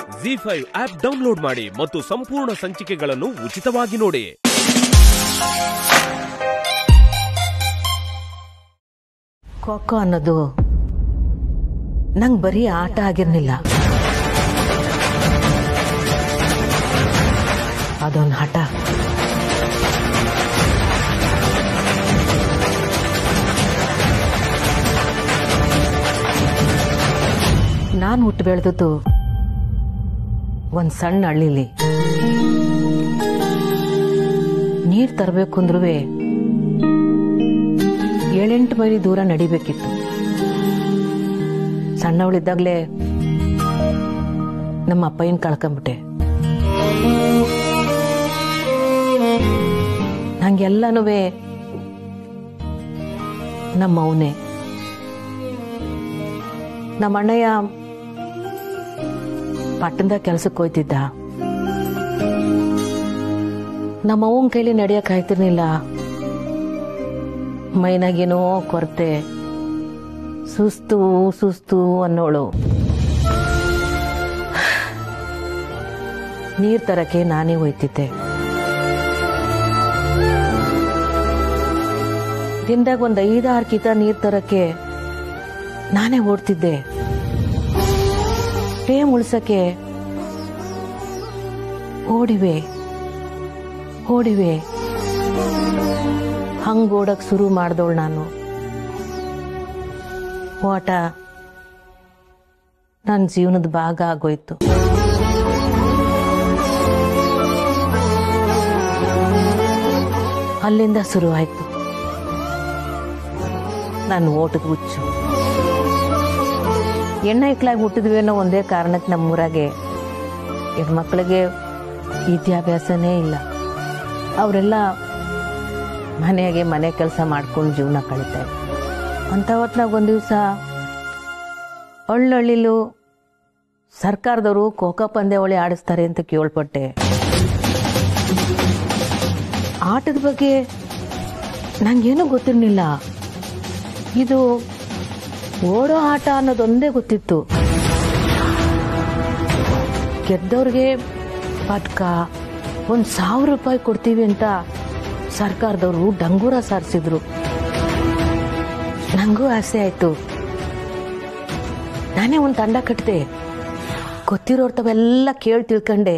G ZEE5 app download ಮಾಡಿ ಮತ್ತು ಸಂಪೂರ್ಣ ಸಂಚಿಕೆಗಳನ್ನು ಉಚಿತವಾಗಿ ನೋಡಿ ಖೋಖೋ ಅನ್ನೋದು ನಂಗೆ ಬರೀ ಆಟ ಆಗಿರ್ಲಿಲ್ಲ ಅದೊಂದು ಹಠ ನಾನು ಹುಟ್ಟು ಬೆಳೆದದ್ದು ಒಂದು ಸಣ್ಣ ಹಳ್ಳಿಲಿ ನೀರು ತರಬೇಕು ಅಂದ್ರೂ ಏಳೆಂಟು ಮೈಲಿ ದೂರ ನಡಿಬೇಕಿತ್ತು ಸಣ್ಣವಳಿದ್ದಾಗಲೇ ನಮ್ಮ ಅಪ್ಪಯ್ಯನ ಕಳ್ಕೊಂಬಿಟ್ಟೆ ನಂಗೆಲ್ಲನೂ ನಮ್ಮ ಅವನೇ ನಮ್ಮ ಅಣ್ಣಯ್ಯ ಪಟ್ಟಣದಾಗ ಕೆಲ್ಸಕ್ಕೆ ಹೋಯ್ತಿದ್ದ ನಮ್ಮ ಅವನ ಕೈಲಿ ನಡಿಯಕ್ ಆಯ್ತಿರ್ಲಿಲ್ಲ ಮೈನಾಗೇನೋ ಕೊರತೆ ಸುಸ್ತು ಸುಸ್ತು ಅನ್ನೋಳು ನೀರ್ ತರಕ್ಕೆ ನಾನೇ ಹೋಯ್ತಿದ್ದೆ ದಿನದಾಗ ಒಂದ್ ಐದಾರು ಕಿತ ನೀರ್ ತರಕ್ಕೆ ನಾನೇ ಓಡ್ತಿದ್ದೆ ಟೇಮ್ ಉಳ್ಸಕ್ಕೆ ಓಡಿವೆ ಓಡಿವೆ ಹಂಗ್ ಓಡಕ್ ಶುರು ಮಾಡ್ದವಳು ನಾನು ಓಟ ನನ್ನ ಜೀವನದ ಭಾಗ ಆಗೋಯ್ತು ಅಲ್ಲಿಂದ ಶುರುವಾಯ್ತು ನನ್ನ ಓಟದ ಹುಚ್ಚು ಹೆಣ್ಣ ಇಕ್ಲಾಗಿ ಹುಟ್ಟಿದ್ವಿ ಅನ್ನೋ ಒಂದೇ ಕಾರಣಕ್ಕೆ ನಮ್ಮೂರಾಗೆ ಹೆಣ್ಮಕ್ಳಿಗೆ ವಿದ್ಯಾಭ್ಯಾಸನೇ ಇಲ್ಲ ಅವರೆಲ್ಲ ಮನೆಯಾಗೆ ಮನೆ ಕೆಲಸ ಮಾಡ್ಕೊಂಡು ಜೀವನ ಕಳೀತಾರೆ ಅಂತ ಹೊತ್ನಾಗ ಒಂದು ದಿವಸ ಹಳ್ಳಹಳ್ಳಿಲು ಸರ್ಕಾರದವರು ಖೋಖೋ ಪಂದ್ಯಾವಳಿ ಆಡಿಸ್ತಾರೆ ಅಂತ ಕೇಳ್ಪಟ್ಟೆ ಆಟದ ಬಗ್ಗೆ ನಂಗೇನು ಗೊತ್ತಿರಲಿಲ್ಲ ಇದು ಓಡೋ ಆಟ ಅನ್ನೋದೊಂದೇ ಗೊತ್ತಿತ್ತು ಗೆದ್ದವ್ರಿಗೆ ಪಟ್ಕ ಒಂದು ಸಾವಿರ ರೂಪಾಯಿ ಕೊಡ್ತೀವಿ ಅಂತ ಸರ್ಕಾರದವರು ಡಂಗೂರ ಸಾರಿಸಿದ್ರು ನಂಗೂ ಆಸೆ ಆಯ್ತು ನಾನೇ ಒಂದು ತಂಡ ಕಟ್ಟಿದೆ ಗೊತ್ತಿರೋರ್ ತಾವೆಲ್ಲ ಕೇಳಿ ತಿಳ್ಕೊಂಡೆ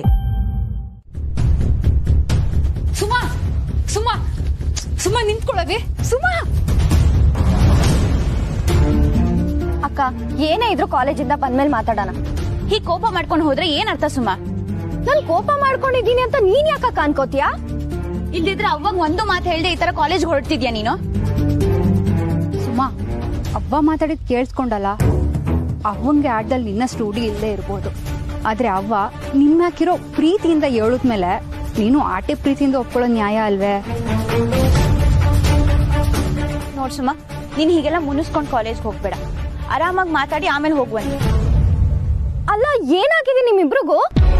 ಸುಮಾ ಸುಮಾ ಸುಮಾ ನಿಂತ್ಕೊಳ್ಳೋದೆ ಸುಮಾ ಅಕ್ಕ ಏನೇ ಇದ್ರು ಕಾಲೇಜಿಂದ ಬಂದ್ಮೇಲೆ ಮಾತಾಡೋಣ ಹೀಗ್ ಕೋಪ ಮಾಡ್ಕೊಂಡು ಹೋದ್ರೆ ಏನ್ ಅರ್ಥ ಸುಮಾ ನಾನ್ ಕೋಪ ಮಾಡ್ಕೊಂಡಿದ್ದೀನಿ ಅಂತ ನೀನ್ ಯಾಕಕ್ಕ ಅನ್ಕೋತೀಯಾ ಇಲ್ದಿದ್ರೆ ಅವಾಗ ಒಂದು ಮಾತು ಹೇಳ್ದೆ ಈ ತರ ಕಾಲೇಜ್ ಹೊರಡ್ತಿದ್ಯಾ ನೀನು ಸುಮಾ ಅವ್ವ ಮಾತಾಡಿದ್ ಕೇಳಿಸ್ಕೊಂಡಲ್ಲ ಅವ್ವಂಗೆ ಆಟದಲ್ಲಿ ನಿನ್ನಷ್ಟು ರೂಢಿ ಇಲ್ಲದೆ ಇರ್ಬೋದು ಆದ್ರೆ ಅವ್ವ ನಿಮ್ಯಾಕಿರೋ ಪ್ರೀತಿಯಿಂದ ಹೇಳುದ್ಮೇಲೆ ನೀನು ಆಟೆ ಪ್ರೀತಿಯಿಂದ ಒಪ್ಕೊಳ್ಳೋ ನ್ಯಾಯ ಅಲ್ವೇ ನೋಡ್ ಸುಮ್ಮ ನೀನ್ ಹೀಗೆಲ್ಲ ಮುನಿಸ್ಕೊಂಡ್ ಕಾಲೇಜ್ ಹೋಗ್ಬೇಡ ಆರಾಮಾಗಿ ಮಾತಾಡಿ ಆಮೇಲೆ ಹೋಗುವಂತೆ ಅಲ್ಲ ಏನಾಗಿದೆ ನಿಮ್ಮಿಬ್ರಿಗೂ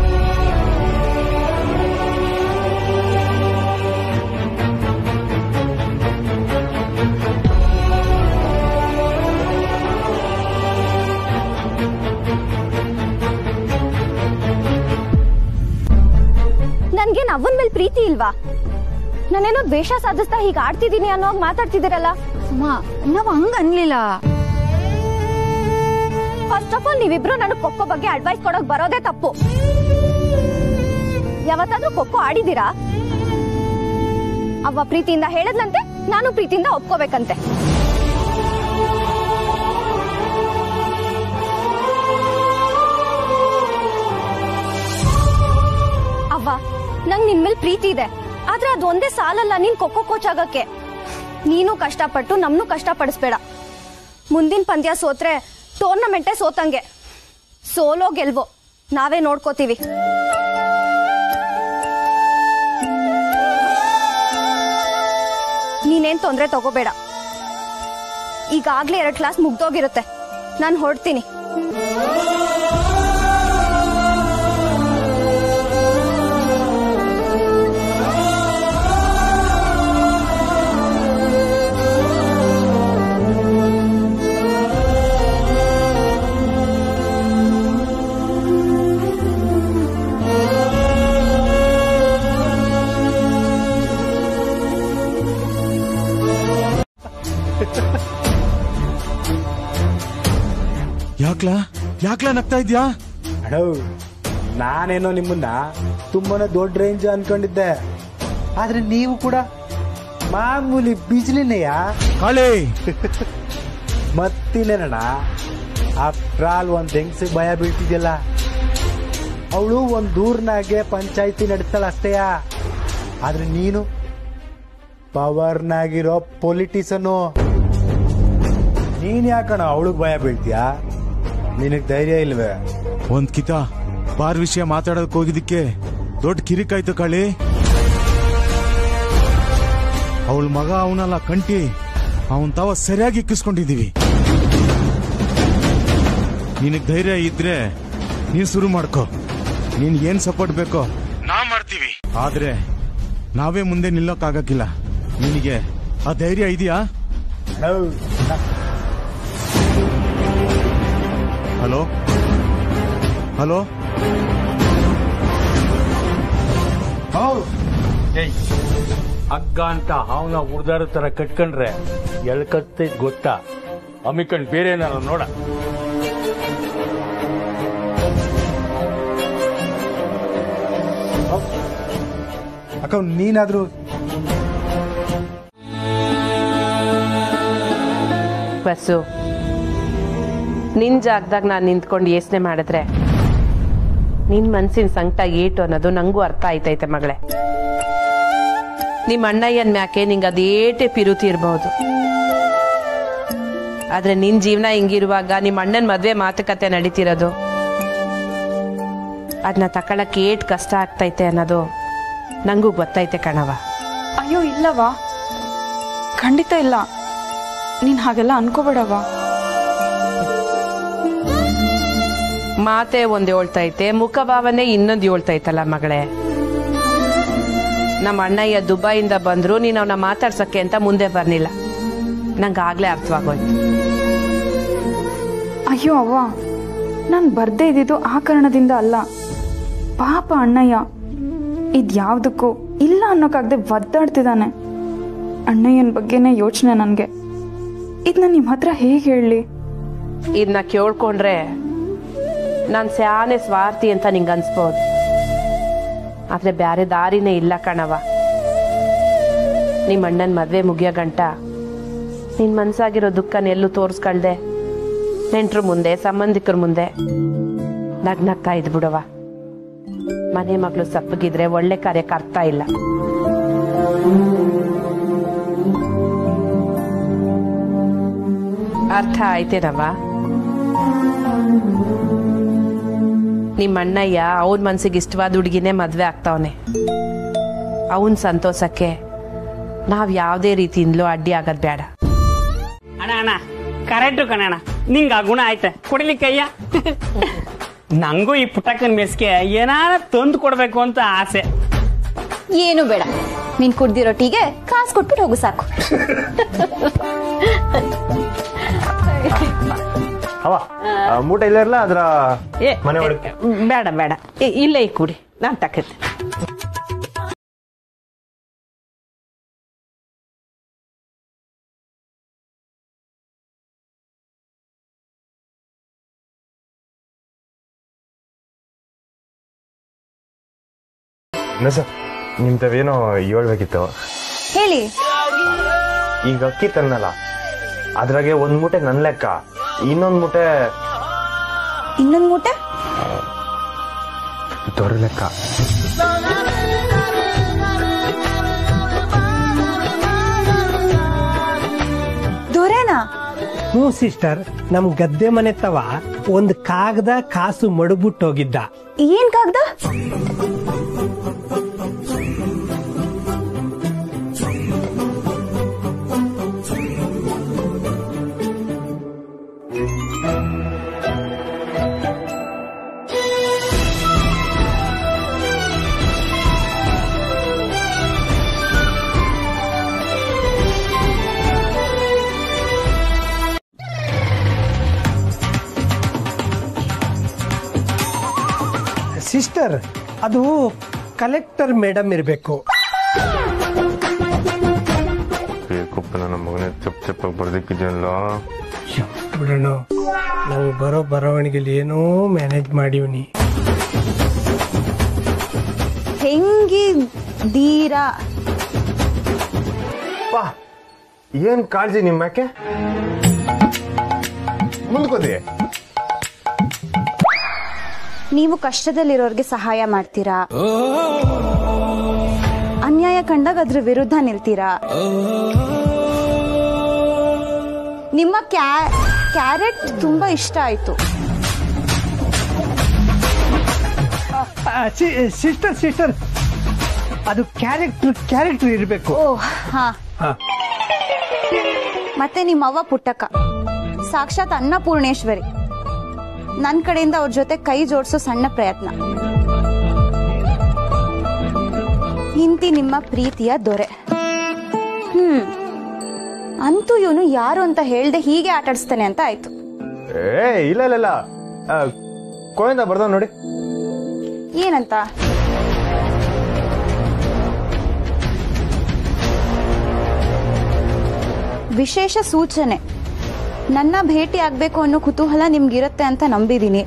ನನ್ಗೇನ್ ಅವನ್ ಮೇಲೆ ಪ್ರೀತಿ ಇಲ್ವಾ ನಾನೇನೋ ದ್ವೇಷ ಸಾಧಿಸ್ತಾ ಹೀಗೆ ಆಡ್ತಿದ್ದೀನಿ ಅನ್ನೋ ಹಾಗ್ ಮಾತಾಡ್ತಿದ್ದೀರಲ್ಲ ಸುಮಾ ನಾವ್ ಹಂಗ ಅನ್ಲಿಲ್ಲ ಫಸ್ಟ್ ಆಫ್ ಆಲ್ ನೀವಿಬ್ರು ನನಗೆ ಖೋಖೋ ಬಗ್ಗೆ ಅಡ್ವೈಸ್ ಕೊಡೋಕ್ ಬರೋದೇ ತಪ್ಪು ಯಾವತ್ತಾದ್ರೂ ಖೋಖೋ ಆಡಿದೀರಾ ಅವ್ವ ಪ್ರೀತಿಯಿಂದ ಹೇಳದ್ಲಂತೆ ನಾನು ಪ್ರೀತಿಯಿಂದ ಒಪ್ಕೋಬೇಕಂತೆ ಅವ್ವ ನಂಗ್ ನಿನ್ ಮೇಲೆ ಪ್ರೀತಿ ಇದೆ ಆದ್ರೆ ಅದು ಒಂದೇ ಸಾಲಲ್ಲ ನೀನ್ ಖೋಖೋ ಕೋಚ್ ಆಗಕ್ಕೆ ನೀನು ಕಷ್ಟಪಟ್ಟು ನಮ್ನು ಕಷ್ಟಪಡಿಸ್ಬೇಡ ಮುಂದಿನ ಪಂದ್ಯ ಸೋತ್ರೆ ಟೂರ್ನಮೆಂಟೇ ಸೋತಂಗೆ ಸೋಲೋ ಗೆಲ್ವೋ ನಾವೇ ನೋಡ್ಕೋತೀವಿ ನೀನೇನ್ ತೊಂದ್ರೆ ತಗೋಬೇಡ ಈಗಾಗ್ಲೇ ಎರಡ್ ಕ್ಲಾಸ್ ಮುಗ್ದೋಗಿರುತ್ತೆ ನಾನು ಹೊರಡ್ತೀನಿ ಯಾಕ್ಲಾ ಯಾಕ್ಲಾ ನಗ್ತಾ ಇದ್ಯಾ ಅಡೋ ನಾನೇನೋ ನಿಮ್ಮನ್ನ ತುಂಬಾನೇ ದೊಡ್ಡ ರೇಂಜ್ ಅನ್ಕೊಂಡಿದ್ದೆ ಆದ್ರೆ ನೀವು ಕೂಡ ಮಾಮೂಲಿ ಬಿಜ್ಲಿನೆಯಾ ಕಾಳೆ ಮತ್ತಿನೇನಣ್ಣ ಆಫ್ಟರ್ ಆಲ್ ಒಂದ್ ಹೆಂಗ್ಸಿಗೆ ಭಯ ಬೀಳ್ತಿದ್ಯಲ್ಲ ಅವಳು ಒಂದ್ ದೂರ್ನಾಗೆ ಪಂಚಾಯತಿ ನಡೆಸ್ತಾಳ ಅಷ್ಟೇಯ ಆದ್ರೆ ನೀನು ಪವರ್ನಾಗಿರೋ ಪೊಲಿಟಿಷನು ನೀನ್ ಯಾಕಣ ಅವಳಿಗೆ ಭಯ ಬೀಳ್ತೀಯಾ ನಿನಗ್ ಧೈರ್ಯ ಇಲ್ವೇ ಒಂದ್ ಕಿತ ಬಾರ್ ವಿಷಯ ಮಾತಾಡೋದಕ್ ಹೋಗಿದ್ದಕ್ಕೆ ದೊಡ್ಡ ಕಿರಿಕಾಯ್ತು ಕಾಳಿ ಅವಳ ಮಗ ಅವನಲ್ಲ ಕಂಟಿ ಅವನ್ ತಾವ ಸರಿಯಾಗಿ ಇಕ್ಕಿಸ್ಕೊಂಡಿದೀವಿ ನಿನಗ್ ಧೈರ್ಯ ಇದ್ರೆ ನೀನ್ ಶುರು ಮಾಡ್ಕೋ ನೀನ್ ಏನ್ ಸಪೋರ್ಟ್ ಬೇಕೋ ನಾವ್ ಮಾಡ್ತೀವಿ ಆದ್ರೆ ನಾವೇ ಮುಂದೆ ನಿಲ್ಲೋಕ್ಕಾಗಕ್ಕಿಲ್ಲ ನಿನಗೆ ಆ ಧೈರ್ಯ ಇದೆಯಾ ಹಲೋ ಹಲೋ ಹಗ್ಗ ಅಂತ ಹಾವನ ಉರ್ದಾರ ತರ ಕಟ್ಕೊಂಡ್ರೆ ಎಳ್ಕತ್ತೆ ಗೊತ್ತಾ ಅಮಿಕಂಡ್ ಬೇರೆ ಏನಾರ ನೋಡ ಅಕ್ಕ ನೀನಾದ್ರೂ ಬಸ್ಸು ನಿನ್ ಜಾಗದಾಗ ನಾನು ನಿಂತ್ಕೊಂಡು ಯೋಚನೆ ಮಾಡಿದ್ರೆ ನಿನ್ ಮನ್ಸಿನ ಸಂಕಟ ಏಟು ಅನ್ನೋದು ನಂಗೂ ಅರ್ಥ ಆಯ್ತೈತೆ ಮಗಳೇ ನಿಮ್ಮ ಅಣ್ಣಯ್ಯನ್ ಮ್ಯಾಕೆ ನಿಂಗೆ ಅದೇಟೆ ಪಿರುತಿ ಇರಬಹುದು ಆದ್ರೆ ನಿನ್ ಜೀವನ ಹಿಂಗಿರುವಾಗ ನಿಮ್ಮ ಅಣ್ಣನ ಮದ್ವೆ ಮಾತುಕತೆ ನಡೀತಿರೋದು ಅದನ್ನ ತಕೊಳಕ್ ಏಟ್ ಕಷ್ಟ ಆಗ್ತೈತೆ ಅನ್ನೋದು ನಂಗೂ ಗೊತ್ತೈತೆ ಕಣವ ಅಯ್ಯೋ ಇಲ್ಲವಾ ಖಂಡಿತ ಇಲ್ಲ ನೀನ್ ಹಾಗೆಲ್ಲ ಅನ್ಕೋಬೇಡವ ಮಾತೆ ಒಂದ್ ಹೇಳ್ತೈತೆ ಮುಖಭಾವನೆ ಇನ್ನೊಂದು ಹೇಳ್ತೈತಲ್ಲ ಮಗಳೇ ನಮ್ಮ ಅಣ್ಣಯ್ಯ ದುಬೈಯಿಂದ ಬಂದ್ರು ನೀನ್ ಅವನ ಮಾತಾಡ್ಸಕ್ಕೆ ಅಂತ ಮುಂದೆ ಬರ್ಲಿಲ್ಲ ನಂಗೆ ಆಗ್ಲೇ ಅರ್ಥವಾಗೋಯ್ತು ಅಯ್ಯೋ ಅವ್ವ ನಾನು ಬರ್ದೇ ಇದ್ದಿದ್ದು ಆ ಕಾರಣದಿಂದ ಅಲ್ಲ ಪಾಪ ಅಣ್ಣಯ್ಯ ಇದ್ಯಾವ್ದಕ್ಕೂ ಇಲ್ಲ ಅನ್ನೋಕ್ಕಾಗದೆ ಒದ್ದಾಡ್ತಿದ್ದಾನೆ ಅಣ್ಣಯ್ಯನ ಬಗ್ಗೆನೇ ಯೋಚನೆ ನನಗೆ ಇದನ್ನ ನಿಮ್ಮ ಹತ್ರ ಹೇಗೆ ಹೇಳಲಿ ಇದನ್ನ ಕೇಳ್ಕೊಂಡ್ರೆ ನಾನ್ ಸ್ಯಾನೆ ಸ್ವಾರ್ಥಿ ಅಂತ ನಿಂಗೆ ಅನ್ಸ್ಬೋದು ಆದ್ರೆ ಬ್ಯಾರೆ ದಾರಿನೇ ಇಲ್ಲ ಕಣವ ನಿಮ್ಮ ಅಣ್ಣನ ಮದ್ವೆ ಮುಗಿಯೋ ಗಂಟ ನಿನ್ ಮನ್ಸಾಗಿರೋ ದುಃಖನ ಎಲ್ಲೂ ತೋರಿಸ್ಕೊಳ್ದೆ ನೆಂಟ್ರ ಮುಂದೆ ಸಂಬಂಧಿಕರ ಮುಂದೆ ನಗ್ನಗ್ತಾ ಇದ್ಬಿಡವ ಮನೆ ಮಗಳು ಸಪ್ಪಗಿದ್ರೆ ಒಳ್ಳೆ ಕಾರ್ಯಕ್ಕೆ ಅರ್ಥ ಇಲ್ಲ ಅರ್ಥ ಆಯ್ತೇನವ ನಿಮ್ಮ ಅಣ್ಣಯ್ಯ ಅವನ ಮನ್ಸಿಗೆ ಇಷ್ಟವಾದ ಹುಡುಗಿನೇ ಮದ್ವೆ ಆಗ್ತಾವನೆ ಅವನ್ ಸಂತೋಷಕ್ಕೆ ನಾವ್ ಯಾವ್ದೇ ರೀತಿಯಿಂದಲೂ ಅಡ್ಡಿ ಆಗೋದ್ ಬೇಡ ಅಣ್ಣ ಅಣ್ಣ ಕರೆಕ್ಟು ಕಣಣ್ಣ ನಿಂಗ ಆ ಗುಣ ಆಯ್ತೆ ಕೊಡ್ಲಿಕ್ಕಯ್ಯ ನಂಗೂ ಈ ಪುಟ್ಟಕ್ಕನ ಮೆಸ್ಗೆ ಏನಾರ ತಂದು ಕೊಡ್ಬೇಕು ಅಂತ ಆಸೆ ಏನು ಬೇಡ ನೀನ್ ಕುಡ್ದಿರೋ ಟೀಗೆ ಕಾಸು ಕೊಟ್ಬಿಟ್ಟು ಹೋಗು ಸಾಕು ಅವ ಆ, ಮೂಟ ಇಲ್ಲ ಇರಲ್ಲ ಅದ್ರ ಏ, ಮನೆ ಒಳಗೆ ಬೇಡ ಬೇಡ ಏ, ಇಲ್ಲೇ ಈ ಕುಡಿ ನಾನ್ ತಕತ್ತೆ ಸರ್ ನಿಮ್ ತಾವೇನೋ ಹೇಳ್ಬೇಕಿತ್ತು ಹೇಳಿ ಈಗ ಅಕ್ಕಿ ತನ್ನಲ್ಲ ಅದ್ರಾಗೆ ಒಂದ್ ಮೂಟೆ ನನ್ ಲೆಕ್ಕ ಇನ್ನೊಂದ್ ಮೂಟೆ ಇನ್ನೊಂದ್ ಮೂಟೆ ದೊಡ್ಡ ಲೆಕ್ಕ ದೊರೆನಾ ಹ್ಞೂ ಸಿಸ್ಟರ್ ನಮ್ ಗದ್ದೆ ಮನೆ ತವ ಒಂದ್ ಕಾಗದ ಕಾಸು ಮಡುಬಿಟ್ಟೋಗಿದ್ದ ಏನ್ ಕಾಗ್ದ ಸಿಸ್ಟರ್ ಅದು ಕಲೆಕ್ಟರ್ ಮೇಡಮ್ ಇರಬೇಕು ಕುಪ್ಪನ ನಮ್ಮ ಮಗನ ಚಪ್ ಚಪ್ಪಾಗಿ ಬರ್ದಿಕ್ಕಿದ್ಯಲ್ಲ ಬಿಡೋಣ ನಂಗೆ ಬರೋ ಬರವಣಿಗೆಲಿ ಏನೋ ಮ್ಯಾನೇಜ್ ಮಾಡಿವ್ನಿ ಹೆಂಗಿದ್ದೀರಾ ಬಾ ಏನ್ ಕಾಳಜಿ ನಿಮ್ಮಕ್ಕೆ ಮುಂದ್ಕೋದಿ ನೀವು ಕಷ್ಟದಲ್ಲಿರೋರ್ಗೆ ಸಹಾಯ ಮಾಡ್ತೀರಾ ಅನ್ಯಾಯ ಕಂಡಾಗ ಅದ್ರ ವಿರುದ್ಧ ನಿಲ್ತೀರಾ ನಿಮ್ಮ ಕ್ಯಾ- ಕ್ಯಾರೆಟ್ ತುಂಬಾ ಇಷ್ಟ ಆಯ್ತು ಸಿಸ್ಟರ್ ಸಿಸ್ಟರ್ ಅದು ಕ್ಯಾರೆಕ್ಟರ್ ಕ್ಯಾರೆಕ್ಟರ್ ಇರಬೇಕು ಓ ಹಾ ಮತ್ತೆ ನಿಮ್ಮ ಅವ್ವ ಪುಟ್ಟಕ್ಕ ಸಾಕ್ಷಾತ್ ಅನ್ನಪೂರ್ಣೇಶ್ವರಿ ನನ್ನ ಕಡೆಯಿಂದ ಅವ್ರ ಜೊತೆ ಕೈ ಜೋಡಿಸೋ ಸಣ್ಣ ಪ್ರಯತ್ನ ಇಂತಿ ನಿಮ್ಮ ಪ್ರೀತಿಯ ದೊರೆ ಹ್ಮ್ ಅಂತೂ ಇವನು ಯಾರು ಅಂತ ಹೇಳ್ದೆ ಹೀಗೆ ಆಟಾಡಿಸ್ತಾನೆ ಅಂತ ಆಯ್ತು ಏ ಇಲ್ಲ ಇಲ್ಲ ಇಲ್ಲ ಆ, ಕೋಯಿಂದ ಬರ್ದ ನೋಡಿ ಏನಂತ ವಿಶೇಷ ಸೂಚನೆ ನನ್ನ ಭೇಟಿ ಆಗ್ಬೇಕು ಅನ್ನೋ ಕುತೂಹಲ ನಿಮ್ಗಿರುತ್ತೆ ಅಂತ ನಂಬಿದೀನಿ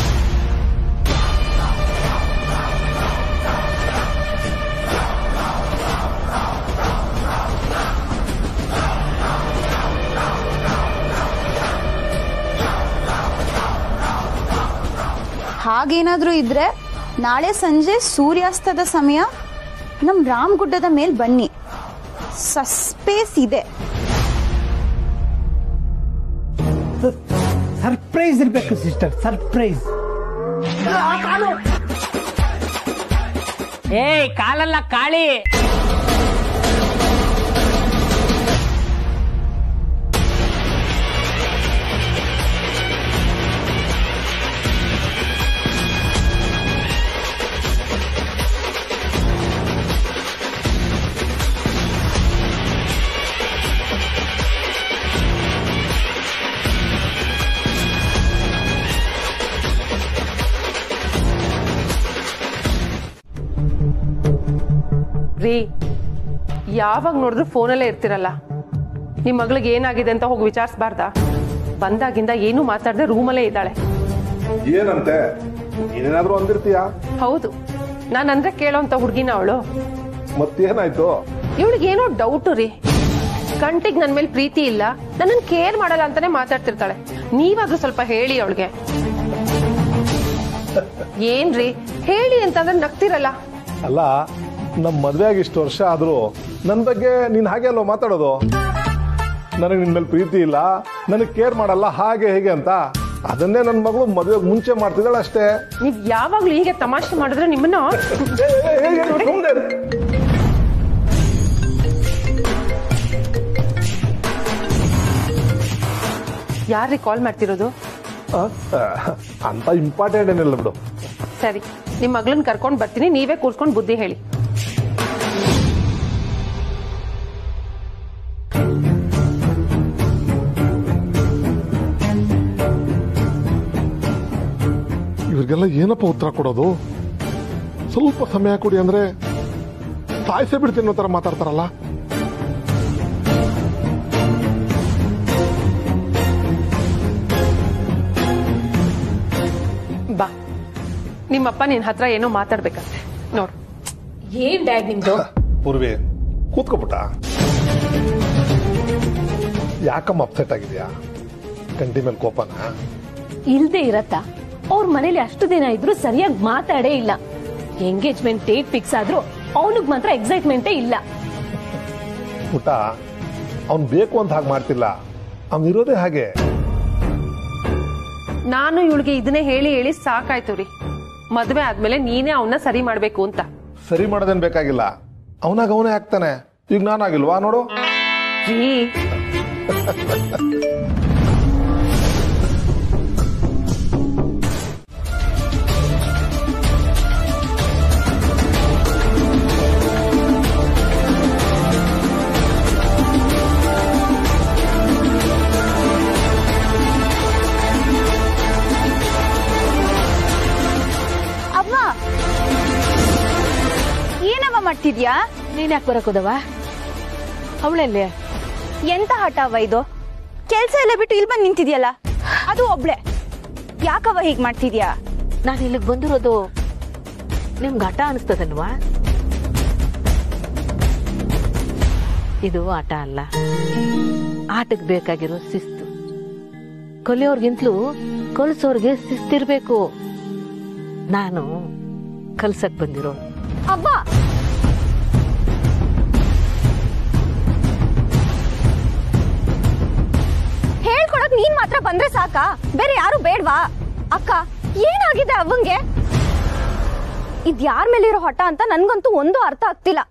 ಹಾಗೇನಾದ್ರೂ ಇದ್ರೆ ನಾಳೆ ಸಂಜೆ ಸೂರ್ಯಾಸ್ತದ ಸಮಯ ನಮ್ ರಾಮಗುಡ್ಡದ ಮೇಲ್ ಬನ್ನಿ ಸಸ್ಪೇಸ್ ಇದೆ ಸರ್ಪ್ರೈಸ್ ಇರಬೇಕು ಸಿಸ್ಟರ್ ಸರ್ಪ್ರೈಸ್ ಏಯ್ ಕಾಲಲ್ಲ ಕಾಳಿ ರೀ ಯಾವಾಗ ನೋಡಿದ್ರು ಫೋನಲ್ಲೇ ಇರ್ತಿರಲ್ಲ ನಿಮ್ಮ ಮಗಳಿಗೆ ಏನಾಗಿದೆ ಅಂತ ಹೋಗಿ ವಿಚಾರಿಸ್ಬಾರ್ದಾ ಬಂದಾಗಿಂದ ಏನೂ ಮಾತಾಡದೆ ರೂಮಲ್ಲೇ ಇದ್ದಾಳೆ ಏನಂತೆ ನೀನೇನಾದ್ರೂ ಅಂದಿರ್ತೀಯ ಹೌದು ನಾನು ಅಂದ್ರೆ ಕೇಳೋಂತ ಹುಡುಗಿನ ಅವಳು ಮತ್ತೇನಾಯ್ತು ಇವಳಿಗೆ ಏನೋ ಡೌಟು ರೀ ಗಂಟಿಗೆ ನನ್ನ ಮೇಲೆ ಪ್ರೀತಿ ಇಲ್ಲ ನನ್ನನ್ನು ಕೇರ್ ಮಾಡಲ್ಲ ಅಂತಾನೆ ಮಾತಾಡ್ತಿರ್ತಾಳೆ ನೀವಾದ್ರೂ ಸ್ವಲ್ಪ ಹೇಳಿ ಅವಳಿಗೆ ಏನ್ರಿ ಹೇಳಿ ಅಂತಂದ್ರೆ ನಗ್ತಿರಲ್ಲ ಅಲ್ಲ ನಮ್ ಮದ್ವೆ ಆಗಿ ಇಷ್ಟು ವರ್ಷ ಆದ್ರೂ ನನ್ ಬಗ್ಗೆ ನೀನ್ ಹಾಗೆ ಅಲ್ವಾ ಮಾತಾಡೋದು ನನಗೆ ನಿನ್ ಮೇಲೆ ಪ್ರೀತಿ ಇಲ್ಲ ನನಗೆ ಕೇರ್ ಮಾಡಲ್ಲ ಹಾಗೆ ಹೇಗೆ ಅಂತ ಅದನ್ನೇ ನನ್ನ ಮಗಳು ಮದುವೆಗೆ ಮುಂಚೆ ಮಾಡ್ತಿದ್ದಾಳೆ ಅಷ್ಟೇ ನೀವ್ ಯಾವಾಗ್ಲೂ ಹೀಗೆ ತಮಾಷೆ ಮಾಡಿದ್ರೆ ನಿಮ್ಮನ್ನ ಸುಮ್ನೆ ಇರು. ಯಾರ್ರಿ ಕಾಲ್ ಮಾಡ್ತಿರೋದು ಆ, ಆ, ಅಂತ ಇಂಪಾರ್ಟೆಂಟ್ ಏನಿಲ್ಲ ಬಿಡು ಸರಿ ನಿಮ್ ಮಗಳನ್ನ ಕರ್ಕೊಂಡ್ ಬರ್ತೀನಿ ನೀವೇ ಕೂರ್ಸ್ಕೊಂಡ್ ಬುದ್ಧಿ ಹೇಳಿ ಇವ್ರಿಗೆಲ್ಲ ಏನಪ್ಪ ಉತ್ತರ ಕೊಡೋದು ಸ್ವಲ್ಪ ಸಮಯ ಕೊಡಿ ಅಂದ್ರೆ ಸಾಯಿಸೇ ಬಿಡ್ತೀನಿ ಅನ್ನೋ ತರ ಮಾತಾಡ್ತಾರಲ್ಲ ಬಾ ನಿಮ್ಮಪ್ಪ ನಿನ್ ಹತ್ರ ಏನೋ ಮಾತಾಡ್ಬೇಕಂತೆ ನೋಡು ಏನ್ ಡ್ಯಾಡ್ ನಿಮ್ದು ಪೂರ್ವಿ ಕೂತ್ಕೊಬಿಟ್ಟ ಯಾಕಮ್ಮ ಅಪ್ಸೆಟ್ ಆಗಿದ್ಯಾ ಕಂಟಿ ಮೇಲೆ ಕೋಪನ ಇಲ್ದೇ ಇರತ್ತ ಅವ್ರ ಮನೇಲಿ ಅಷ್ಟು ದಿನ ಇದ್ರು ಸರಿಯಾಗಿ ಮಾತಾಡೇ ಇಲ್ಲ ಎಂಗೇಜ್ಮೆಂಟ್ ಡೇಟ್ ಫಿಕ್ಸ್ ಆದ್ರೂ ಅವನಿಗ್ ಮಾತ್ರ ಎಕ್ಸೈಟ್ಮೆಂಟೇ ಇಲ್ಲ ಪುಟ್ಟ ಅವ್ನ್ ಬೇಕು ಅಂತ ಹಾಗೆ ಮಾಡ್ತಿಲ್ಲ ಅವ್ನ್ ಇರೋದೇ ಹಾಗೆ ನಾನು ಇವಳಿಗೆ ಇದನ್ನೇ ಹೇಳಿ ಹೇಳಿ ಸಾಕಾಯ್ತು ರೀ ಮದ್ವೆ ಆದ್ಮೇಲೆ ನೀನೇ ಅವನ್ನ ಸರಿ ಮಾಡ್ಬೇಕು ಅಂತ ಸರಿ ಮಾಡೋದೇನ್ ಬೇಕಾಗಿಲ್ಲ ಅವನಾಗ ಅವನೇ ಆಗ್ತಾನೆ ಈಗ ನಾನಾಗಿಲ್ವಾ ನೋಡು ರೀ ಅವ್ವ ಏನವ್ವ ಮಾಡ್ತಿದ್ಯಾ ನೀನ್ ಯಾಕೆ ಬರಕೋದವ ಅವಳಲ್ಲೇ ಎಂತ ಹಠ ಅವ್ವ ಇದು ಕೆಲ್ಸ ಎಲ್ಲ ಬಿಟ್ಟು ಇಲ್ಲಿ ಬಂದು ನಿಂತಿದ್ಯಲ್ಲ ಅದು ಅದು ಒಬ್ಳೆ ಯಾಕವ ಹೀಗ್ ಮಾಡ್ತಿದ್ಯಾ ನಾನು ಇಲ್ಲಿಗೆ ಬಂದಿರೋದು ನಿಮ್ಗೆ ಆಟ ಅನಿಸ್ತದಲ್ವಾ ಇದು ಆಟ ಅಲ್ಲ ಆಟಕ್ಕೆ ಬೇಕಾಗಿರೋ ಶಿಸ್ತು ಕಲಿಯೋರ್ಗಿಂತಲೂ ಕಲ್ಸೋರ್ಗೆ ಶಿಸ್ತಿರ್ಬೇಕು ನಾನು ಕಲ್ಸಕ್ ಬಂದಿರೋ ಅವ್ವ ಹೇಳ್ಕೊಡಕ್ ನೀನ್ ಮಾತ್ರ ಬಂದ್ರೆ ಸಾಕಾ ಬೇರೆ ಯಾರು ಬೇಡ್ವಾ ಅಕ್ಕ ಏನಾಗಿದೆ ಅವಂಗೆ ಇದ್ ಯಾರ ಮೇಲಿರೋ ಹಠ ಅಂತ ನನ್ಗಂತೂ ಒಂದು ಅರ್ಥ ಆಗ್ತಿಲ್ಲ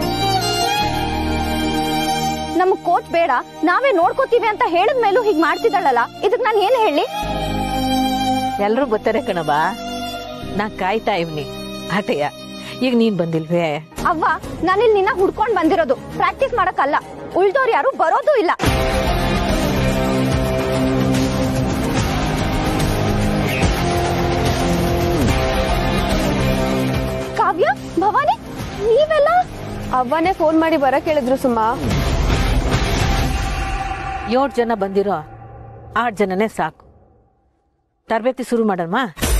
ನಮ್ ಕೋಚ್ ಬೇಡ ನಾವೇ ನೋಡ್ಕೋತೀವಿ ಅಂತ ಹೇಳಿದ ಮೇಲೂ ಹೀಗ್ ಮಾಡ್ತಿದ್ದಾಳಲ್ಲ ಇದಕ್ ನಾನು ಏನ್ ಹೇಳಿ ಎಲ್ರೂ ಬರ್ತಾರೆ ಕಣಬ ನಾ ಕಾಯ್ತಾ ಇವ್ನಿ ಆಟಯ್ಯ ಈಗ ನೀನ್ ಬಂದಿಲ್ವೇ ಅವ್ವ ನಾನಿಲ್ಲಿ ನಿನ್ನ ಹುಡ್ಕೊಂಡ್ ಬಂದಿರೋದು ಪ್ರಾಕ್ಟೀಸ್ ಮಾಡಕ್ಕಲ್ಲ ಉಳ್ದೋರ್ ಯಾರು ಬರೋದು ಇಲ್ಲ ಕಾವ್ಯ ಭವಾನಿ ನೀವೆಲ್ಲ ಅವ್ವನೇ ಫೋನ್ ಮಾಡಿ ಬರಕ್ ಹೇಳಿದ್ರು ಸುಮಾ ಏಳು ಜನ ಬಂದಿರೋ ಆರು ಜನನೇ ಸಾಕು ತರಬೇತಿ ಶುರು ಮಾಡಮ್ಮ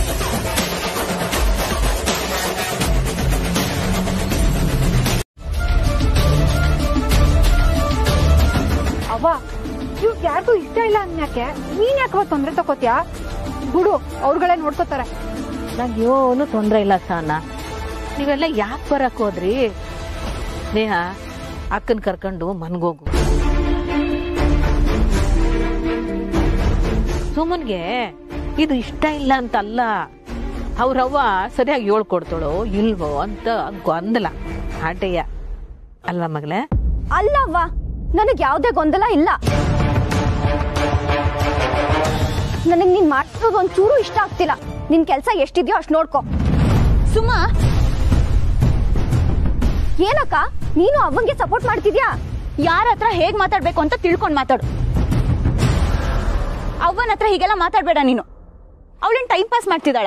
ಅವ್ವ ಇವ್ಕ್ ಯಾರಿಗೂ ಇಷ್ಟ ಇಲ್ಲ ಅನ್ಯಾಕೆ ನೀನ್ ಯಾಕೆ ಅವತ್ತು ತೊಂದ್ರೆ ತಗೋತ್ಯಾ ಬಿಡು ಅವ್ರುಗಳೇ ನೋಡ್ಕೋತಾರೆ ನಂಗೆ ಏನೂ ತೊಂದರೆ ಇಲ್ಲ ಸಾನ ನೀವೆಲ್ಲ ಯಾಕೆ ಬರಕ್ ಹೋದ್ರಿ ನೇಹ ಅಕ್ಕನ್ ಕರ್ಕೊಂಡು ಮನ್ಗೋಗು ಸುಮನ್ಗೆ ಇದು ಇಷ್ಟ ಇಲ್ಲ ಅಂತಲ್ಲ ಅವ್ರವ್ವ ಸರಿಯಾಗಿ ಹೇಳ್ಕೊಡ್ತಾಳೋ ಇಲ್ವೋ ಅಂತ ಗೊಂದಲ ಆಟಯ್ಯ ಅಲ್ವಾ ಮಗಳೇ ಅಲ್ಲವ್ವ ನನಗ್ ಯಾವ್ದೇ ಗೊಂದಲ ಇಲ್ಲ ನನಗ್ ನೀನ್ ಮಾಡ್ತಿರೋದು ಒಂಚೂರು ಇಷ್ಟ ಆಗ್ತಿಲ್ಲ ನಿನ್ ಕೆಲ್ಸ ಎಷ್ಟಿದ್ಯೋ ಅಷ್ಟ್ ನೋಡ್ಕೊ ಸುಮಾ ಏನಕ್ಕ ನೀನು ಅವಂಗೆ ಸಪೋರ್ಟ್ ಮಾಡ್ತಿದ್ಯಾ ಯಾರ ಹತ್ರ ಹೇಗ್ ಮಾತಾಡ್ಬೇಕು ಅಂತ ತಿಳ್ಕೊಂಡ್ ಮಾತಾಡು ಅವ್ವನ ಹತ್ರ ಹೀಗೆಲ್ಲ ಮಾತಾಡ್ಬೇಡ ನೀನು ಅವಳೇನ್ ಟೈಮ್ ಪಾಸ್ ಮಾಡ್ತಿದ್ದಾಳ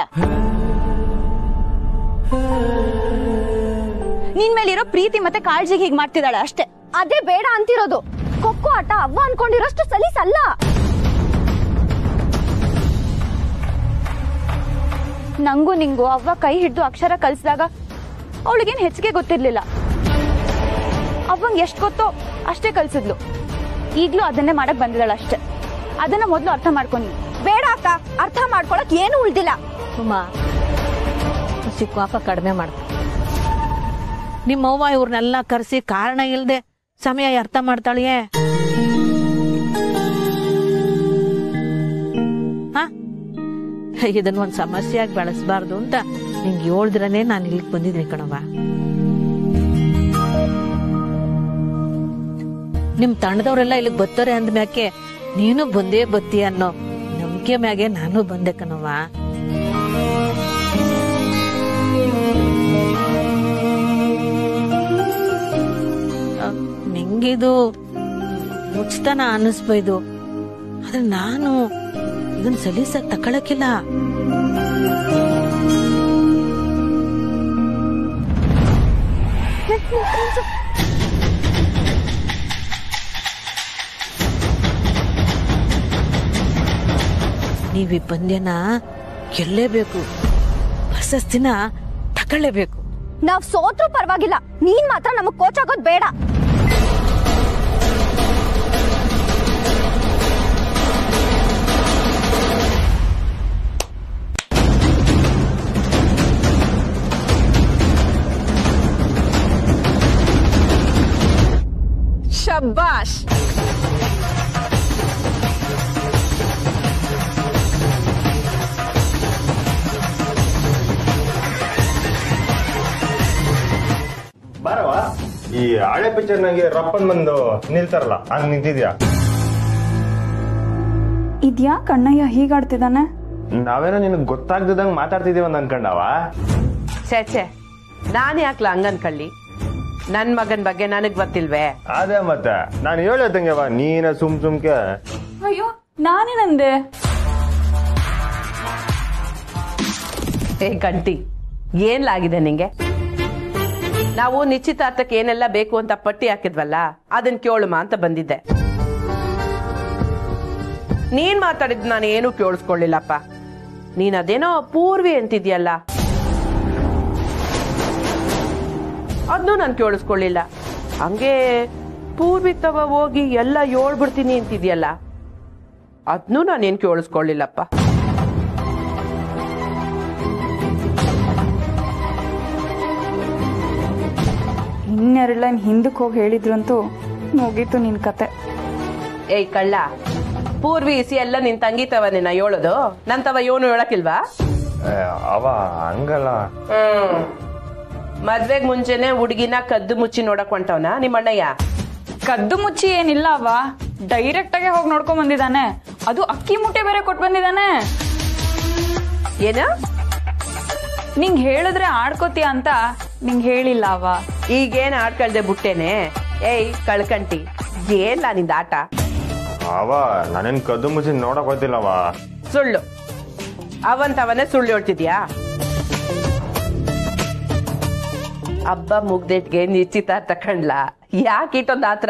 ನಿನ್ ಮೇಲಿರೋ ಪ್ರೀತಿ ಮತ್ತೆ ಕಾಳಜಿಗೆ ಹೀಗ್ ಮಾಡ್ತಿದ್ದಾಳ ಅಷ್ಟೇ ಅದೇ ಬೇಡ ಅಂತಿರೋದು ಕೊಕ್ಕೋ ಆಟ ಅವ್ವ ಅನ್ಕೊಂಡಿರೋಷ್ಟು ಸಲೀಸಲ್ಲ ನಂಗೂ ನಿಂಗೂ ಅವ್ವ ಕೈ ಹಿಡ್ದು ಅಕ್ಷರ ಕಲ್ಸಿದಾಗ ಅವಳಿಗೇನ್ ಹೆಚ್ಚಿಗೆ ಗೊತ್ತಿರ್ಲಿಲ್ಲ ಅವ್ವಂಗ್ ಎಷ್ಟ್ ಗೊತ್ತೋ ಅಷ್ಟೇ ಕಲ್ಸಿದ್ಲು ಈಗ್ಲೂ ಅದನ್ನೇ ಮಾಡಕ್ ಬಂದಿದ್ದಾಳ ಅಷ್ಟೇ ಅದನ್ನ ಮೊದ್ಲು ಅರ್ಥ ಮಾಡ್ಕೊಂಡು ಬೇಡ ಅಕ್ಕ ಅರ್ಥ ಮಾಡ್ಕೊಳಕ್ ಏನು ಉಳ್ದಿಲ್ಲ ಸುಮಾ ಚಿಕ್ಕ ಪಾಪ ಕಡಿಮೆ ಮಾಡ್ತ ನಿಮ್ಮವ್ವ ಇವ್ರನ್ನೆಲ್ಲ ಕರೆಸಿ ಕಾರಣ ಇಲ್ದೆ ಸಮಯ ಅರ್ಥ ಮಾಡ್ತಾಳೆಯೇ ಹಾ ಇದನ್ನ ಒಂದ್ ಸಮಸ್ಯೆಯಾಗಿ ಬೆಳೆಸಬಾರ್ದು ಅಂತ ನಿಂಗೆ ಹೇಳ್ದ್ರನೆ ನಾನು ಇಲ್ಲಿಗೆ ಬಂದಿದ್ದೀನಿ ಕಣವ್ವ ನಿಮ್ ತಂಡದವರೆಲ್ಲ ಇಲ್ಲಿಗೆ ಬರ್ತಾರೆ ಅಂದ್ಮ್ಯಾಕೆ ನೀನು ಬಂದೇ ಬತ್ತಿ ಅನ್ನೋ ನಂಬಿಕೆ ಮ್ಯಾಗೆ ನಾನು ಬಂದೆ ಕಣವ್ವ ಅಹ್, ನಿಂಗಿದು ಮುಚ್ತನ ಅನ್ನಿಸ್ಬೋದು ಆದ್ರೆ ನಾನು ಇದನ್ನ ಸಲೀಸಾಗಿ ತಕೊಳಕಿಲ್ಲ ನೀವ್ ಈ ಪಂದ್ಯನ ಗೆಲ್ಲೇಬೇಕು ಪ್ರಶಸ್ತಿನ ತಕೊಳ್ಳೇಬೇಕು ನಾವ್ ಸೋತ್ರು ಪರವಾಗಿಲ್ಲ ನೀನ್ ಮಾತ್ರ ನಮಗ್ ಕೋಚ್ ಆಗೋದ್ ಬೇಡ ಶಬ್ಬಾಷ್ ಬಾರವ ಈ ಹಳೆ ಪಿಕ್ಚರ್ ನಂಗೆ ರಪ್ಪನ್ ಬಂದು ನಿಲ್ತಾರಲ್ಲ ಹಂಗ್ ನಿಂತಿದ್ಯಾ ಇದ್ಯಾ ಕಣ್ಣಯ್ಯ ಹೀಗಾಡ್ತಿದ್ದಾನೆ ನಾವೇನೋ ನಿನಗ್ ಗೊತ್ತಾಗ್ದಿದಂಗ್ ಮಾತಾಡ್ತಿದೀವ ಅಂತ ಅನ್ಕೊಂಡವ ಛೇ ಛೇ ನಾನ್ ಯಾಕ್ಲ ಹಂಗ್ ಅನ್ಕಳ್ಳಿ ನನ್ ಮಗನ್ ಬಗ್ಗೆ ನನಗ್ ಗೊತ್ತಿಲ್ವೇ ಅದೇ ಮತ್ತೆ ನಾನು ಹೇಳತ್ತಂಗೆವ ನೀನ ಸುಮ್ ಸುಮ್ಕೆ ಅಯ್ಯೋ ನಾನೇನಂದೆ ಏ ಗಂಟಿ ಏನ್ಲಾಗಿದೆ ನಿಂಗೆ ನಾವು ನಿಶ್ಚಿತಾರ್ಥಕ್ಕೆ ಏನೆಲ್ಲ ಬೇಕು ಅಂತ ಪಟ್ಟಿ ಹಾಕಿದ್ವಲ್ಲ ಅದನ್ ಕೇಳುಮ ಅಂತ ಬಂದಿದ್ದೆ ನೀನ್ ಮಾತಾಡಿದ್ ನಾನು ಏನು ಕೇಳಿಸ್ಕೊಳ್ಳಿಲ್ಲಪ್ಪ ನೀನ್ ಅದೇನೋ ಪೂರ್ವಿ ಅಂತಿದ್ಯಲ್ಲ ಅದನ್ನು ನಾನು ಕೇಳಿಸ್ಕೊಳ್ಳಿಲ್ಲ ಹಂಗೆ ಪೂರ್ವಿ ತವ ಹೋಗಿ ಎಲ್ಲ ಹೇಳ್ಬಿಡ್ತೀನಿ ಅಂತಿದ್ಯಲ್ಲ ಅದನ್ನೂ ನಾನೇನು ಕೇಳಿಸ್ಕೊಳ್ಳಿಲ್ಲಪ್ಪ ಇನ್ನೆರಡು ಲೈನ್ ಹಿಂದಕ್ಕೆ ಹೋಗಿ ಹೇಳಿದ್ರಂತೂ ಮುಗೀತು ನಿನ್ ಕತೆ ಏಯ್ ಕಳ್ಳ ಪೂರ್ವಿ ಇಸಿ ಎಲ್ಲ ನಿನ್ ತಂಗಿ ತವ ನಿನ್ನ ಹೇಳೋದು ನನ್ ತವ ಇವನು ಹೇಳಕ್ಕಿಲ್ವಾ ಏ, ಅವ ಹಂಗಲ್ಲ ಹ್ಮ್ ಮದ್ವೆಗ್ ಮುಂಚೆನೆ ಹುಡುಗಿನ ಕದ್ದು ಮುಚ್ಚಿ ನೋಡಕ್ ಹೊಂಟವನ ನಿಮ್ಮ ಅಣ್ಣಯ್ಯ ಕದ್ದು ಮುಚ್ಚಿ ಏನಿಲ್ಲ ಅವ ಡೈರೆಕ್ಟ್ ಆಗಿ ಹೋಗಿ ನೋಡ್ಕೊಂಡ್ ಬಂದಿದ್ದಾನೆ ಅದು ಅಕ್ಕಿ ಮುಟ್ಟೆ ಬೇರೆ ಕೊಟ್ಟು ಬಂದಿದ್ದಾನೆ ಏನ ನಿಂಗ್ ಹೇಳಿದ್ರೆ ಆಡ್ಕೋತೀಯ ಅಂತ ನಿಂಗ್ ಹೇಳಿಲ್ಲ ಅವ ಈಗೇನ್ ಆಡ್ಕಳ್ದೆ ಬಿಟ್ಟೇನೆ ಏಯ್ ಕಳ್ಕಂಟಿ ಏನ್ಲ ನಿಂದ ಆಟ ಅವ ನಾನೇನ್ ಕದ್ದು ಮುಚ್ಚಿ ನೋಡಕ್ ಹೋಯ್ತಿಲ್ಲವ ಸುಳ್ಳು ಅವಂತವನೇ ಸುಳ್ಳು ಹೇಳ್ತಿದ್ಯಾ ಹಬ್ಬ ಮುಗ್ದೇಟ್ಗೆ ನಿಶ್ಚಿತಾರ್ಥ ಕಂಡ್ಲ ಯಾಕೆ ಇಟ್ಟೊಂದ್ ಆತ್ರ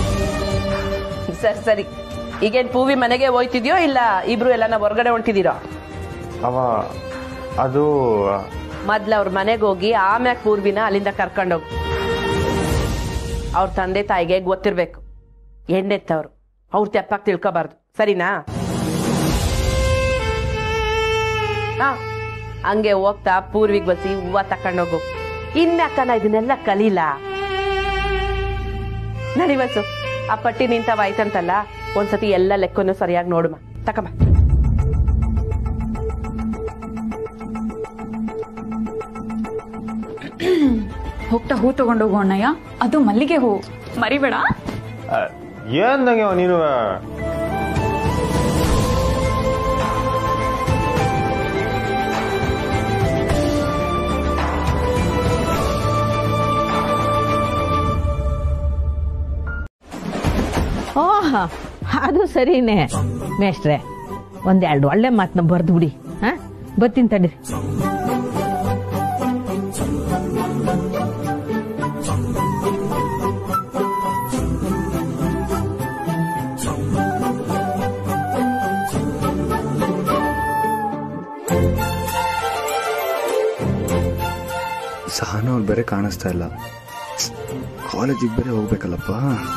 ಸರಿ ಸರಿ ಈಗೇನ್ ಪೂವಿ ಮನೆಗೆ ಹೋಯ್ತಿದ್ಯೋ ಇಲ್ಲ ಇಬ್ರು ಎಲ್ಲಾನ ಹೊರ್ಗಡೆ ಹೊಂಟಿದಿರೋ ಅವ ಅದು ಮೊದ್ಲು ಅವ್ರ ಮನೆಗೆ ಹೋಗಿ ಆಮ್ಯಾಕ್ ಪೂರ್ವಿನ ಅಲ್ಲಿಂದ ಕರ್ಕೊಂಡೋಗು ಅವ್ರ ತಂದೆ ತಾಯಿಗೆ ಗೊತ್ತಿರ್ಬೇಕು ಹೆಣ್ಣೆತ್ತವ್ರು ಅವ್ರ ತೆಪ್ಪಾಗಿ ತಿಳ್ಕೊಬಾರ್ದು ಸರಿನಾ ಹಾ ಹಂಗೆ ಹೋಗ್ತಾ ಪೂರ್ವಿಗ್ ಬಸಿ ಹೂವ ತಕೊಂಡೋಗು ಇನ್ಯಾಕನ ಇದನ್ನೆಲ್ಲ ಕಲೀಲ ನಡಿ ಬಸ್ಸು ಆ ಪಟ್ಟಿ ನಿಂತವ ಆಯ್ತಂತಲ್ಲ ಒಂದ್ಸತಿ ಎಲ್ಲ ಲೆಕ್ಕನು ಸರಿಯಾಗಿ ನೋಡುಮ ತಕಮ ಹೋಗ್ತಾ ಹೂ ತಗೊಂಡೋಗು ಅಣ್ಣಯ್ಯ ಅದು ಮಲ್ಲಿಗೆ ಹೂ ಮರಿಬೇಡ ಆ, ಏನ್ದಂಗೆ ಅವ ನೀನು ಓಹ ಅದು ಸರಿನೇ ಮೇಷ್ಟ್ರೆ ಒಂದೆರಡು ಒಳ್ಳೆ ಮಾತನ್ನ ಬರ್ದು ಬಿಡಿ ಹಾ ಬತ್ತೀನಿ ತಡೀರಿ ಸಹನ ಅವ್ರು ಬೇರೆ ಕಾಣಿಸ್ತಾ ಇಲ್ಲ ಕಾಲೇಜಿಗೆ ಬೇರೆ ಹೋಗ್ಬೇಕಲ್ಲಪ್ಪ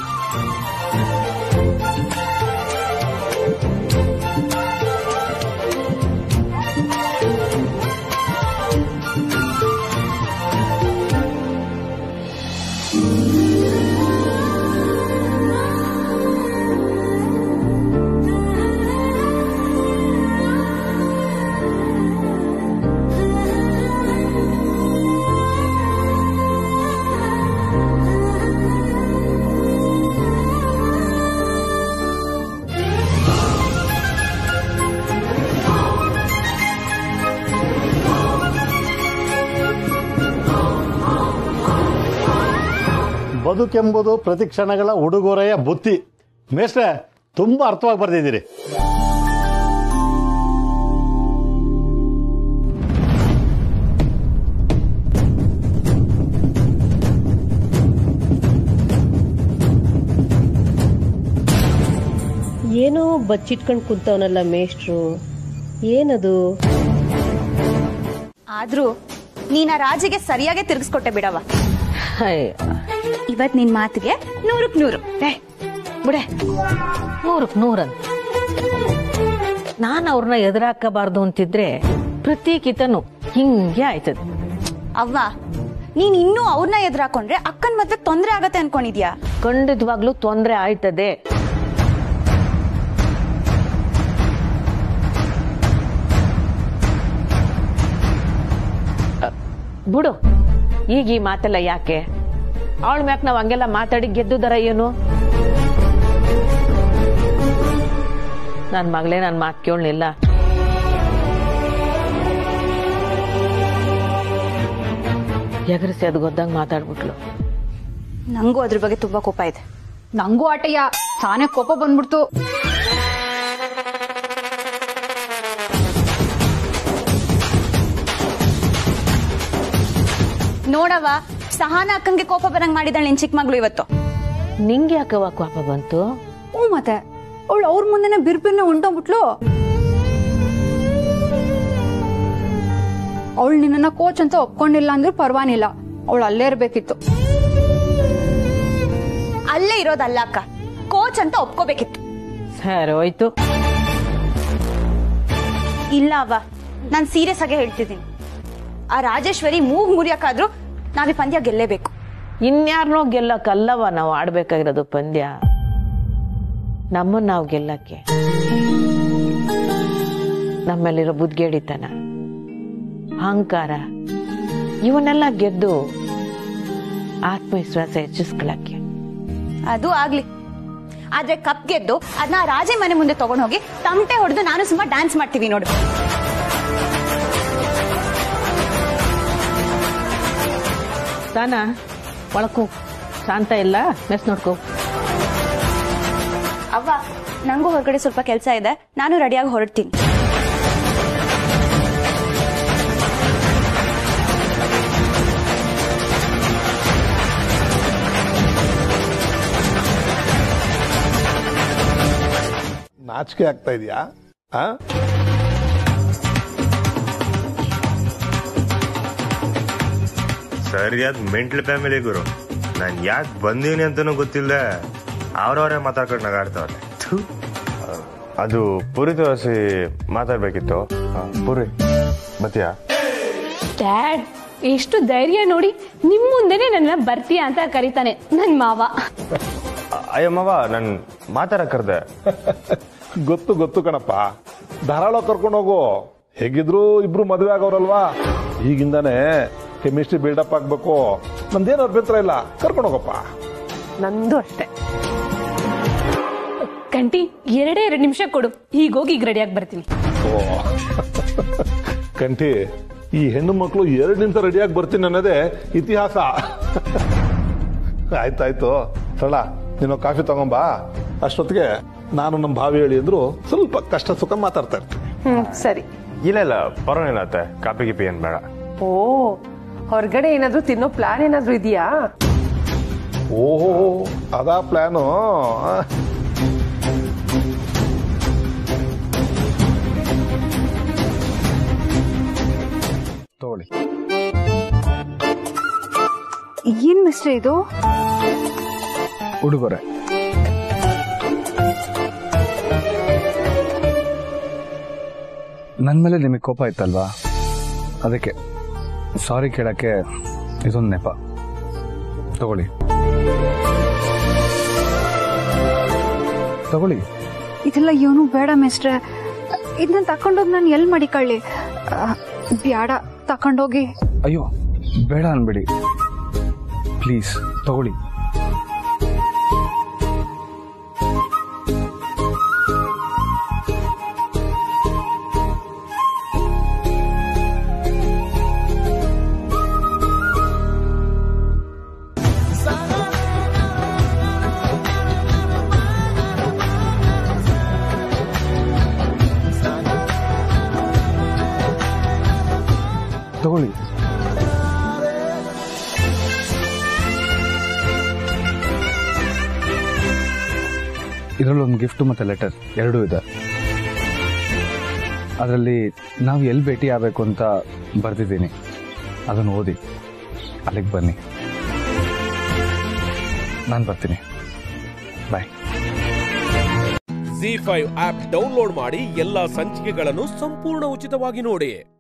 ಬದುಕೆಂಬುದು ಪ್ರತಿ ಕ್ಷಣಗಳ ಉಡುಗೊರೆಯ ಬುತ್ತಿ ಮೇಷ್ಟ್ರೆ ತುಂಬಾ ಅರ್ಥವಾಗಿ ಬರ್ದಿದ್ದೀರಿ ಏನೋ ಬಚ್ಚಿಟ್ಕೊಂಡು ಕುಂತವನಲ್ಲ ಮೇಷ್ಟ್ರು ಏನದು ಆದ್ರೂ ನೀನ್ ಆ ರಾಜಿಗೆ ಸರಿಯಾಗಿ ತಿರ್ಗಿಸ್ಕೊಟ್ಟೆ ಬಿಡವ ಇವತ್ ನಿನ್ ಮಾತಿಗೆ ನೂರಕ್ ನೂರು ಬಿಡೆ ನೂರಕ್ ನೂರಂತ ನಾನು ಅವ್ರನ್ನ ಎದುರಾಕಬಾರ್ದು ಅಂತಿದ್ರೆ ಪ್ರತಿ ಕಿತನು ಹಿಂಗೆ ಆಯ್ತದೆ ಅವ್ವ ನೀನ್ ಇನ್ನೂ ಅವ್ರನ್ನ ಎದುರಾಕೊಂಡ್ರೆ ಅಕ್ಕನ್ ಮದ್ವೆ ತೊಂದ್ರೆ ಆಗತ್ತೆ ಅನ್ಕೊಂಡಿದ್ಯಾ ಖಂಡಿತವಾಗ್ಲೂ ತೊಂದರೆ ಆಯ್ತದೆ ಅ, ಬಿಡು ಈಗ ಈ ಮಾತೆಲ್ಲ ಯಾಕೆ ಅವಳ ಮ್ಯಾಕ್ ನಾವ್ ಹಂಗೆಲ್ಲ ಮಾತಾಡಿ ಗೆದ್ದುದರ ಏನು ನನ್ ಮಗಳೇ ನನ್ ಮಾತು ಕೇಳಲಿಲ್ಲ ಎಗರಿಸಿ ಅದು ಗೊದ್ದಂಗ್ ಮಾತಾಡ್ಬಿಟ್ಲು ನಂಗೂ ಅದ್ರ ಬಗ್ಗೆ ತುಂಬಾ ಕೋಪ ಇದೆ ನಂಗೂ ಆಟಯ್ಯ ತಾನೇ ಕೋಪ ಬಂದ್ಬಿಡ್ತು ನೋಡವ ಸಹನ ಅಕ್ಕಂಗೆ ಕೋಪ ಬರಂಗ್ ಮಾಡಿದಾಳೆ ನಿನ್ ಚಿಕ್ಕ ಮಗಳು ಇವತ್ತು ನಿಂಗೆ ಯಾಕವ ಕೋಪ ಬಂತು ಹ್ಞೂ ಮತ್ತೆ ಅವಳು ಅವ್ರ ಮುಂದೆನೆ ಬಿರ್ಬಿರ್ನೆ ಹೊಂಟೋಗ್ಬಿಟ್ಲು ಅವಳು ನಿನ್ನ ಕೋಚ್ ಅಂತ ಒಪ್ಕೊಂಡಿಲ್ಲ ಅಂದ್ರೆ ಪರವಾಗಿಲ್ಲ ಅವಳು ಅಲ್ಲೇ ಇರ್ಬೇಕಿತ್ತು ಅಲ್ಲೇ ಇರೋದಲ್ಲ ಅಕ್ಕ ಕೋಚ್ ಅಂತ ಒಪ್ಕೋಬೇಕಿತ್ತು ಸರಿ ಹೋಯ್ತು ಇಲ್ಲ ಅವ್ವ ನಾನು ಸೀರಿಯಸ್ ಆಗಿ ಹೇಳ್ತಿದ್ದೀನಿ ಆ ರಾಜೇಶ್ವರಿ ಮೂಗ್ ಮುರಿಯಕ್ಕಾದ್ರೂ ನಾವ್ ಈ ಪಂದ್ಯ ಗೆಲ್ಲೇಬೇಕು ಇನ್ಯಾರನೋ ಗೆಲ್ಲಕ್ಕಲ್ಲವ ನಾವು ಆಡ್ಬೇಕಾಗಿರೋದು ಪಂದ್ಯ ನಮ್ಮನ್ನ ನಾವು ಗೆಲ್ಲಕ್ಕೆ ನಮ್ಮಲ್ಲಿರೋ ಬುದ್ಧಿಗೇಡಿತನ ಅಹಂಕಾರ ಇವನ್ನೆಲ್ಲ ಗೆದ್ದು ಆತ್ಮವಿಶ್ವಾಸ ಹೆಚ್ಚಿಸ್ಕೊಳಕ್ಕೆ ಅದು ಆಗ್ಲಿ ಆದ್ರೆ ಕಪ್ ಗೆದ್ದು ಅದನ್ನ ರಾಜೆ ಮನೆ ಮುಂದೆ ತಗೊಂಡ್ ಹೋಗಿ ತಮಟೆ ಹೊಡೆದು ನಾನು ಸುಮ್ಮ ಡ್ಯಾನ್ಸ್ ಮಾಡ್ತೀವಿ ನೋಡು ತಾನ ಒಳಕು ಶಾಂತ ಇಲ್ಲ ಮೆಸ್ ನೋಡ್ಕೋ ಅವ್ವ ನಂಗೂ ಹೊರಗಡೆ ಸ್ವಲ್ಪ ಕೆಲಸ ಇದೆ ನಾನು ರೆಡಿಯಾಗಿ ಹೊರಡ್ತೀನಿ ನಾಚಿಕೆ ಆಗ್ತಾ ಇದೆಯಾ ಆ ಸರಿಯಾದ ಮೆಂಟ್ಲ್ ಫ್ಯಾಮಿಲಿ ಗುರು ನಾನು ಯಾಕೆ ಬಂದೀನಿ ಅಂತನೂ ಗೊತ್ತಿಲ್ಲ ಅವ್ರವರೇ ಮಾತಾಡ್ಕೊಂಡು ನಗಾಡ್ತಾವ್ರೆ ಥು. ಅದು ಪುರಿ ತೋರಿಸಿ ಮಾತಾಡ್ಬೇಕಿತ್ತು ಆ, ಪುರಿ ಬತ್ತೀಯಾ ಡ್ಯಾಡ್ ಎಷ್ಟು ಧೈರ್ಯ ನೋಡಿ ನಿಮ್ ಮುಂದೆನೆ ನನ್ನ ಬರ್ತೀಯಾ ಅಂತ ಕರೀತಾನೆ ನನ್ ಮಾವ ಅಯ್ಯ ಮಾವ ನಾನು ಮಾತಾಡಕ್ ಕರ್ದೆ ಗೊತ್ತು ಗೊತ್ತು ಕಣಪ್ಪ ಧಾರಾಳ ಕರ್ಕೊಂಡು ಹೋಗು ಹೇಗಿದ್ರು ಇಬ್ರು ಮದುವೆ ಆಗೋರಲ್ವಾ ಈಗಿಂದಾನೆ ಕೆಮಿಸ್ಟ್ರಿ ಬಿಲ್ಡಪ್ ಆಗ್ಬೇಕು ನಮ್ದೇನು ಅಭ್ಯಂತರ ಇಲ್ಲ ಕರ್ಕೊಂಡು ಹೋಗಪ್ಪ ನಂದು ಅಷ್ಟೇ ಕಂಟಿ ಎರಡೇ ಎರಡು ನಿಮಿಷ ಕೊಡು ಹೀಗೋಗಿ ಈಗ ರೆಡಿಯಾಗಿ ಬರ್ತೀನಿ ಓ ಕಂಠಿ ಈ ಹೆಣ್ಣು ಮಕ್ಕಳು ಎರಡು ನಿಮಿಷ ರೆಡಿಯಾಗಿ ಬರ್ತೀನಿ ಅನ್ನೋದೇ ಇತಿಹಾಸ ಆಯ್ತಾಯ್ತು ಸರಳ ನೀನು ಕಾಫಿ ತಗೊಂಬಾ ಅಷ್ಟೊತ್ತಿಗೆ ನಾನು ನಮ್ಮ ಭಾವಿ ಹೇಳಿ ಅಂದ್ರು ಸ್ವಲ್ಪ ಕಷ್ಟ ಸುಖ ಮಾತಾಡ್ತಾ ಇರ್ತೀನಿ ಹ್ಮ್ ಸರಿ ಇಲ್ಲ ಇಲ್ಲ ಪರವಾಗಿಲ್ಲ ಅತ್ತೆ ಕಾಪಿ ಗಿಪಿ ಏನ್ ಬೇಡ ಓ ಹೊರಗಡೆ ಏನಾದ್ರೂ ತಿನ್ನೋ ಪ್ಲಾನ್ ಏನಾದ್ರೂ ಇದೆಯಾ ಓಹೋ ಅದಾ ಪ್ಲಾನು ತಗೊಳ್ಳಿ ಏನ್ ಮಿಸ್ಟರ್ ಇದು ಉಡುಗೊರೆ ನನ್ನ ಮೇಲೆ ನಿಮಗೆ ಕೋಪ ಇತ್ತಲ್ವಾ ಅದಕ್ಕೆ ಸಾರಿ ಕೇಳಕ್ಕೆ ಇದೊಂದು ನೆಪ ತಗೊಳ್ಳಿ ತಗೊಳ್ಳಿ ಇದೆಲ್ಲ ಏನು ಬೇಡ ಮಿಸ್ಟ್ರೆ ಇದನ್ನ ತಕೊಂಡೋಗಿ ನಾನು ಎಲ್ಲಿ ಮಾಡಿಕೊಳ್ಳಿ ಬ್ಯಾಡ ತಕೊಂಡೋಗಿ ಅಯ್ಯೋ ಬೇಡ ಅನ್ಬೇಡಿ ಪ್ಲೀಸ್ ತಗೊಳ್ಳಿ ತಗೊಳ್ಳಿ ಇದರಲ್ಲಿ ಒಂದು ಗಿಫ್ಟ್ ಮತ್ತೆ ಲೆಟರ್ ಎರಡೂ ಇದೆ ಅದರಲ್ಲಿ ನಾವು ಎಲ್ಲಿ ಭೇಟಿ ಆಗಬೇಕು ಅಂತ ಬರ್ತಿದ್ದೀನಿ ಅದನ್ನು ಓದಿ ಅಲ್ಲಿಗೆ ಬನ್ನಿ ನಾನು ಬರ್ತೀನಿ bye ZEE5 app download ಮಾಡಿ ಎಲ್ಲಾ ಸಂಚಿಕೆಗಳನ್ನು ಸಂಪೂರ್ಣ ಉಚಿತವಾಗಿ ನೋಡಿ